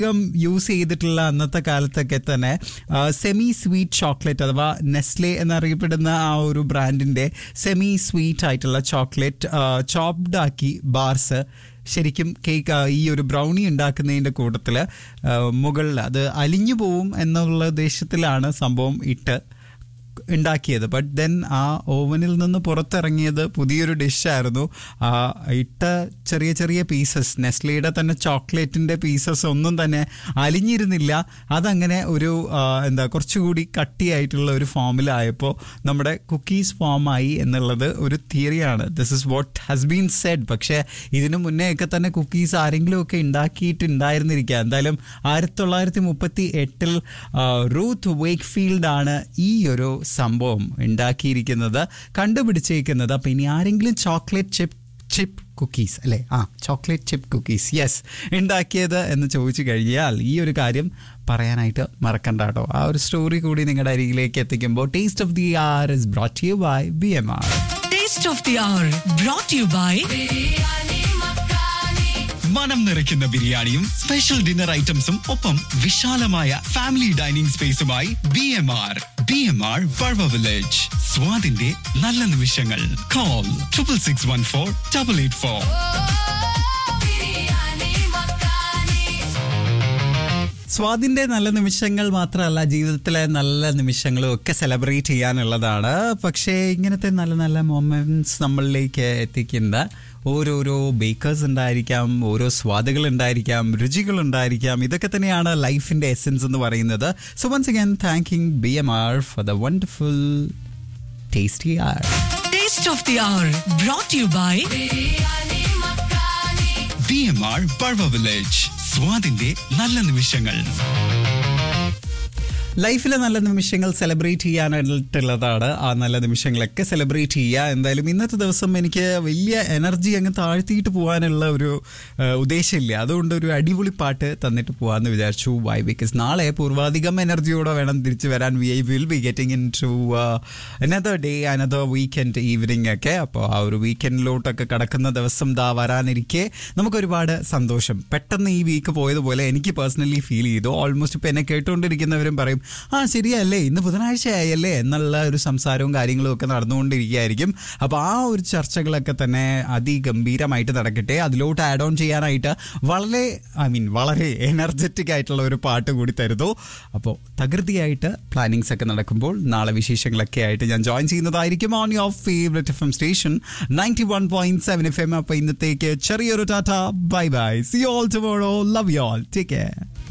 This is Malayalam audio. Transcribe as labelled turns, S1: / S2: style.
S1: യൂസ് ചെയ്തിട്ടുള്ള അന്നത്തെ കാലത്തൊക്കെ തന്നെ സെമി സ്വീറ്റ് ചോക്ലേറ്റ് അഥവാ നെസ്ലെ എന്നറിയപ്പെടുന്ന ആ ഒരു ബ്രാൻഡിന്റെ സെമി സ്വീറ്റ് ആയിട്ടുള്ള ചോക്ലേറ്റ് ചോപ്ഡ് ആക്കി ബാർസ് ശരിക്കും കേക്ക് ഈ ഒരു ബ്രൗണി ഉണ്ടാക്കുന്നതിൻ്റെ കൂട്ടത്തിൽ മുകളിൽ അത് അലിഞ്ഞു പോവും എന്നുള്ള ഉദ്ദേശത്തിലാണ് സംഭവം ഇട്ട് ഉണ്ടാക്കിയത് ബട്ട് ദെൻ ആ ഓവനിൽ നിന്ന് പുറത്തിറങ്ങിയത് പുതിയൊരു ഡിഷായിരുന്നു ആ ഇട്ട ചെറിയ ചെറിയ പീസസ് നെസ്ലയുടെ തന്നെ ചോക്ലേറ്റിൻ്റെ പീസസ് ഒന്നും തന്നെ അലിഞ്ഞിരുന്നില്ല അതങ്ങനെ ഒരു ആ, എന്താ കുറച്ചുകൂടി കട്ടിയായിട്ടുള്ള ഒരു ഫോമിലായപ്പോൾ നമ്മുടെ കുക്കീസ് ഫോമായി എന്നുള്ളത് ഒരു തിയറിയാണ് this is what has been said പക്ഷേ ഇതിനു മുന്നേ ഒക്കെ തന്നെ കുക്കീസ് ആരെങ്കിലും ഒക്കെ ഉണ്ടാക്കിയിട്ടുണ്ടായിരുന്നിരിക്കുക എന്തായാലും ആയിരത്തി തൊള്ളായിരത്തി മുപ്പത്തി എട്ടിൽ റൂത്ത് വേക്ക്ഫീൽഡ് ആണ് ഈ ഒരു സംഭവം ഉണ്ടാക്കിയിരിക്കുന്നത് കണ്ടുപിടിച്ചേക്കുന്നത് അപ്പം ഇനി ആരെങ്കിലും ചോക്ലേറ്റ് ചിപ്പ് ചിപ്പ് കുക്കീസ് അല്ലേ ആ ചോക്ലേറ്റ് ചിപ്പ് കുക്കീസ് യെസ് ഉണ്ടാക്കിയത് എന്ന് ചോദിച്ചു കഴിഞ്ഞാൽ ഈ ഒരു കാര്യം പറയാനായിട്ട് മറക്കണ്ട കേട്ടോ ആ ഒരു സ്റ്റോറി കൂടി നിങ്ങളുടെ അരികിലേക്ക് എത്തിക്കുമ്പോൾ taste of the hour is brought you by B M R
S2: Taste of the Hour brought to you by
S3: മനം നിറയ്ക്കുന്ന ബിരിയാണിയും സ്പെഷ്യൽ ഡിന്നർ ഐറ്റംസും ഒപ്പം വിശാലമായ ഫാമിലി ഡൈനിങ് സ്പേസുമായി B M R B M R Vazhava village സ്വാദിന്റെ നല്ല നിമിഷങ്ങൾ call triple six one four double eight four
S1: സ്വാദിന്റെ നല്ല നിമിഷങ്ങൾ മാത്രമല്ല ജീവിതത്തിലെ നല്ല നിമിഷങ്ങളും ഒക്കെ സെലിബ്രേറ്റ് ചെയ്യാനുള്ളതാണ് പക്ഷേ ഇങ്ങനത്തെ നല്ല നല്ല മൊമെന്റ്സ് നമ്മളിലേക്ക് എത്തിക്കുന്ന ഓരോരോ ബേക്കേഴ്സ് ഉണ്ടായിരിക്കാം ഓരോ സ്വാദുകൾ ഉണ്ടായിരിക്കാം രുചികൾ ഉണ്ടായിരിക്കാം ഇതൊക്കെ തന്നെയാണ് ലൈഫിന്റെ എസെൻസ് എന്ന് പറയുന്നത് so once again thanking B M R for the wonderful tasty hour
S2: Taste of the Hour brought to you by
S3: B M R Vazhava village സ്വാദിന്റെ നല്ല നിമിഷങ്ങൾ
S1: ലൈഫിലെ നല്ല നിമിഷങ്ങൾ സെലിബ്രേറ്റ് ചെയ്യാനായിട്ടുള്ളതാണ് ആ നല്ല നിമിഷങ്ങളൊക്കെ സെലിബ്രേറ്റ് ചെയ്യുക എന്തായാലും ഇന്നത്തെ ദിവസം എനിക്ക് വലിയ എനർജി അങ്ങ് താഴ്ത്തിയിട്ട് പോകാനുള്ള ഒരു ആ, ഉദ്ദേശമില്ല അതുകൊണ്ട് ഒരു അടിപൊളി പാട്ട് തന്നിട്ട് പോകാമെന്ന് വിചാരിച്ചു വൈ ബിക്കോസ് നാളെ പൂർവാധികം എനർജിയോടെ വേണം തിരിച്ചു വരാൻ we I will be getting in to another day another weekend evening ഒക്കെ അപ്പോൾ ആ ഒരു വീക്കെൻഡിലോട്ടൊക്കെ കടക്കുന്ന ദിവസം ദാ വരാനിരിക്കെ നമുക്കൊരുപാട് സന്തോഷം പെട്ടെന്ന് ഈ വീക്ക് പോയതുപോലെ എനിക്ക് പേഴ്സണലി ഫീൽ ചെയ്തു ഓൾമോസ്റ്റ് ഇപ്പം എന്നെ കേട്ടുകൊണ്ടിരിക്കുന്നവരും പറയും ആ ശരിയല്ലേ ഇന്ന് ബുധനാഴ്ച ആയല്ലേ എന്നുള്ള ഒരു സംസാരവും കാര്യങ്ങളും ഒക്കെ നടന്നുകൊണ്ടിരിക്കുകയായിരിക്കും അപ്പോൾ ആ ഒരു ചർച്ചകളൊക്കെ തന്നെ അതിഗംഭീരമായിട്ട് നടക്കട്ടെ അതിലോട്ട് ആഡ് ഓൺ ചെയ്യാനായിട്ട് വളരെ ഐ മീൻ വളരെ എനർജറ്റിക് ആയിട്ടുള്ള ഒരു പാട്ട് കൂടി തരുന്നു അപ്പോൾ തകൃതിയായിട്ട് പ്ലാനിങ്സ് ഒക്കെ നടക്കുമ്പോൾ നാളെ വിശേഷങ്ങളൊക്കെ ആയിട്ട് ഞാൻ ജോയിൻ ചെയ്യുന്നതായിരിക്കും on your favourite F M station ninety one point seven F M അപ്പോൾ ഇന്നത്തേക്ക് ചെറിയൊരു tata bye bye see all tomorrow love you all take care